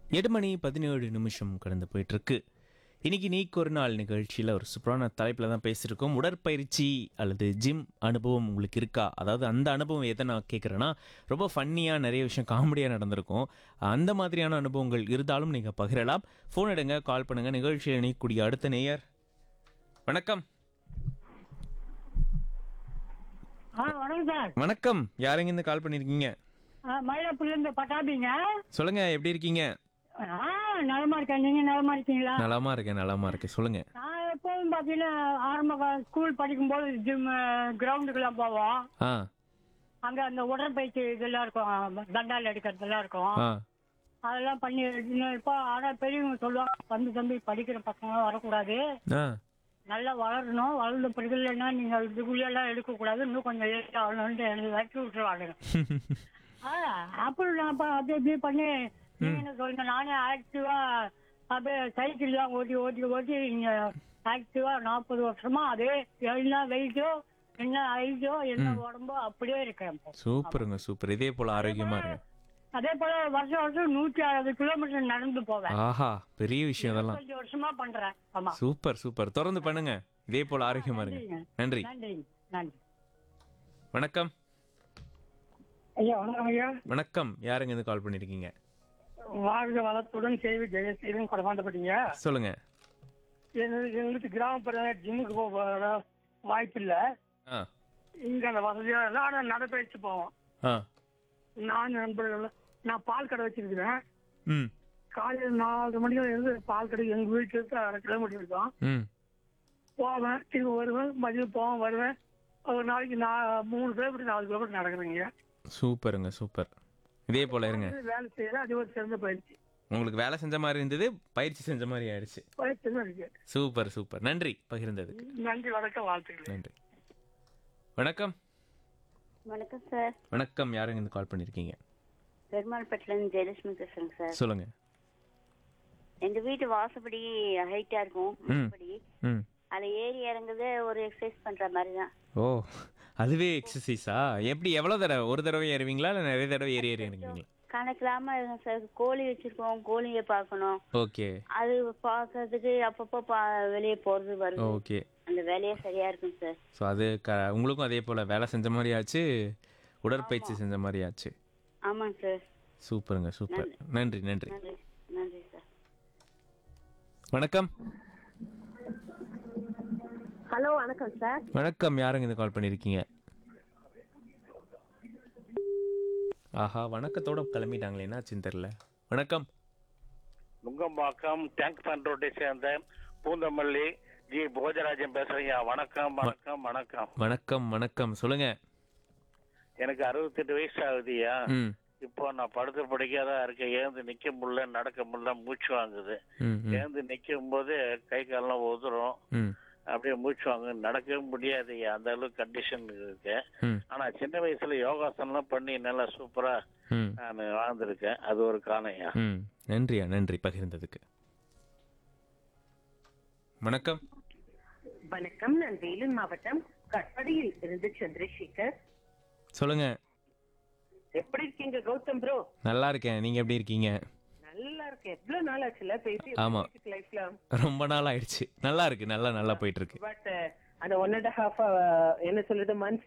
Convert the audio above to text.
எட்டு மணி பதினேழு நிமிஷம் கடந்து போயிட்டு இருக்கு இன்னைக்கு நீக்கு ஒரு நாள் நிகழ்ச்சியில் ஒரு சூப்பரான தலைப்பில் தான் பேசியிருக்கோம் உடற்பயிற்சி அல்லது ஜிம் அனுபவம் உங்களுக்கு இருக்கா அதாவது அந்த அனுபவம் எதை நான் கேட்குறேன்னா ரொம்ப ஃபன்னியாக நிறைய விஷயம் காமெடியாக நடந்திருக்கும் அந்த மாதிரியான அனுபவங்கள் இருந்தாலும் நீங்கள் பகிரலாம் ஃபோன் எடுங்க கால் பண்ணுங்கள் நிகழ்ச்சியில் இணையக்கூடிய அடுத்த நேயர் வணக்கம் ஆ வணக்கம் சார் வணக்கம் யாரெங்கிருந்து கால் பண்ணியிருக்கீங்க ஆ, மயிலாப்பூர்லேருந்து பட்டாபிங்க சொல்லுங்கள் எப்படி இருக்கீங்க ஆ நலமா இருக்கேன் நீங்க நலமா இருக்கீங்களா நலமா இருக்கேன் நலமா இருக்கேன் சொல்லுங்கள் நான் எப்போதும் பார்த்தீங்கன்னா ஆரம்ப கா- ஸ்கூல் படிக்கும்போது ஜிம் கிரவுண்டுக்கெல்லாம் போவோம் ஆ அங்க அந்த உடற்பயிற்சி இதெல்லாம் இருக்கும் தண்டால் எடுக்கிறதெல்லாம் இருக்கும் ஆ அதெல்லாம் பண்ணி இப்போ ஆனா பெரியவங்க சொல்லுவாங்க தம்பி தம்பி படிக்கிற பசங்க வரக்கூடாது ஆ நல்லா வளரணும் வளர்ந்த பிறகு இல்லைன்னா நீங்க இதுக்குள்ளெல்லாம் எடுக்கக்கூடாது இன்னும் கொஞ்சம் ஏற்றி ஆகணும்னு எனக்கு வச்சு விட்டுருவாங்க ஆ, அப்புறம் நான் அப்ப அப்படி இப்படி பண்ணி நீங்க என்ன சொல்லுங்க நானே ஆக்டிவா அப்படியே சைக்கிள்லாம் ஓட்டி ஓட்டி ஓட்டி இங்க ஆக்டிவா நாற்பது வருஷமா அதே என்ன வெயிட்டோ என்ன ஹைட்டோ என்ன உடம்போ அப்படியே இருக்கேன் இப்போ. சூப்பருங்க சூப்பர் இதே போல ஆரோக்கியமா இருங்க அதே போல வருஷம் வருஷம் நூற்றி அறுபது கிலோமீட்டர் நடந்து போவேன் ஆஹா பெரிய விஷயம் அதெல்லாம் அஞ்சு வருஷமா பண்றேன் ஆமா சூப்பர் சூப்பர் தொடர்ந்து பண்ணுங்க இதே போல ஆரோக்கியமா இருங்க நன்றி நன்றி நன்றி வணக்கம் ஐயா வணக்கம் ஐயா வணக்கம் யாருங்க இருந்து கால் பண்ணிருக்கீங்க வாழ்க வளத்துடன் செய்தி ஜெயசீலன் கொடமாண்டப்பட்டீங்க சொல்லுங்க எங்களுக்கு கிராமப்புற ஜிம்முக்கு போக வாய்ப்பு இல்ல ஆ இங்க அந்த வசதியா இல்லை ஆனா நடைபயிற்சி போவோம் ஆ நான் நண்பர்கள் நான் பால் கடை வச்சிருக்கிறேன் ம் காலையில் நாலு மணிக்கு இருந்து பால் கடை எங்க வீட்டுக்கு அரை கிலோமீட்டர் இருக்கும் ம் போவேன் திரும்ப வருவேன் மதியம் போவேன் வருவேன் ஒரு நாளைக்கு நான் மூணு கிலோமீட்டர் நாலு கிலோமீட்டர் நடக்கிறேங்க சூப்பருங்க சூப்பர் இதே போல இருங்க வேலை செய்யறேன் அது ஒரு சிறந்த பயிற்சி உங்களுக்கு வேலை செஞ்ச மாதிரி இருந்தது பயிற்சி செஞ்ச மாதிரி ஆயிடுச்சு பயிற்சி தான் இருக்கு சூப்பர் சூப்பர் நன்றி பகிர்ந்ததுக்கு நன்றி வணக்கம் வாழ்த்துக்கள் நன்றி வணக்கம் வணக்கம் சார் வணக்கம் யாருங்க இருந்து கால் பண்ணிருக்கீங்க பெருமாள்பட்டிலேருந்து ஜெயலட்சுமி பேசுறேங்க சார் சொல்லுங்க எங்க வீட்டு வாசப்படி ஹைட்டா இருக்கும் வாசப்படி ம் அதை ஏறி இறங்குது ஒரு எக்ஸசைஸ் பண்ற மாதிரி தான் ஓ அதுவே எக்ஸசைஸா எப்படி எவ்வளோ தடவை ஒரு தடவை ஏறுவீங்களா இல்லை நிறைய தடவை ஏறி ஏறி இறங்குவீங்களா கணக்கில்லாம இருக்கும் சார் கோழி வச்சிருக்கோம் கோழியை பார்க்கணும் ஓகே அது பார்க்கறதுக்கு அப்பப்போ பா வெளியே போறது வருது ஓகே அந்த வேலையே சரியா இருக்கும் சார் ஸோ அது க உங்களுக்கும் அதே போல் வேலை செஞ்ச மாதிரி ஆச்சு உடற்பயிற்சி செஞ்ச மாதிரி ஆச்சு ஆமாங்க சார் சூப்பருங்க சூப்பர் நன்றி நன்றி நன்றி நன்றி சார் வணக்கம் ஹலோ வணக்கம் சார் வணக்கம் யாருங்க இந்த கால் பண்ணியிருக்கீங்க ஆஹா வணக்கத்தோட கிளம்பிட்டாங்களே என்னாச்சுன்னு தெரில வணக்கம் நுங்கம்பாக்கம் டேங்க் பண்ட் ரோட்டை சேர்ந்த பூந்தமல்லி ஜி போஜராஜன் பேசுறீங்க வணக்கம் வணக்கம் வணக்கம் வணக்கம் வணக்கம் சொல்லுங்க எனக்கு அறுபத்தெட்டு வயசு ஆகுதுயா ம் இப்போ நான் படுத்து படிக்காதான் இருக்கேன் ஏந்து நிக்க முடியல நடக்க முடியல மூச்சு வாங்குது ம் ம், ஏந்து நிக்கும் போது கை காலெல்லாம் உதறும் ம் அப்படியே மூச்சு வாங்க நடக்கவே முடியாது அந்த அளவுக்கு கண்டிஷன் இருக்கு ம் ஆனா சின்ன வயசுல யோகாசனம் பண்ணி நல்லா சூப்பரா ம் நான் வாழ்ந்திருக்கேன் அது ஒரு காணையா ம் நன்றியா நன்றி பகிர்ந்ததுக்கு வணக்கம் வணக்கம் நான் வேலூர் மாவட்டம் கட்படியில் இருந்து சந்திரசேகர் சொல்லுங்க எப்படி இருக்கீங்க கௌதம் ப்ரோ நல்லா இருக்கேன் நீங்க எப்படி இருக்கீங்க நல்லா இருக்கேன் எவ்வளவு நாள் ஆச்சுல பேசி ஆமா. லைஃப்ல ரொம்ப நாள் ஆயிடுச்சு நல்லா இருக்கு நல்லா நல்லா போயிட்டு இருக்கு பட் அந்த ஒன் அண்ட் ஹாஃப் என்ன சொல்றது மந்த்ஸ்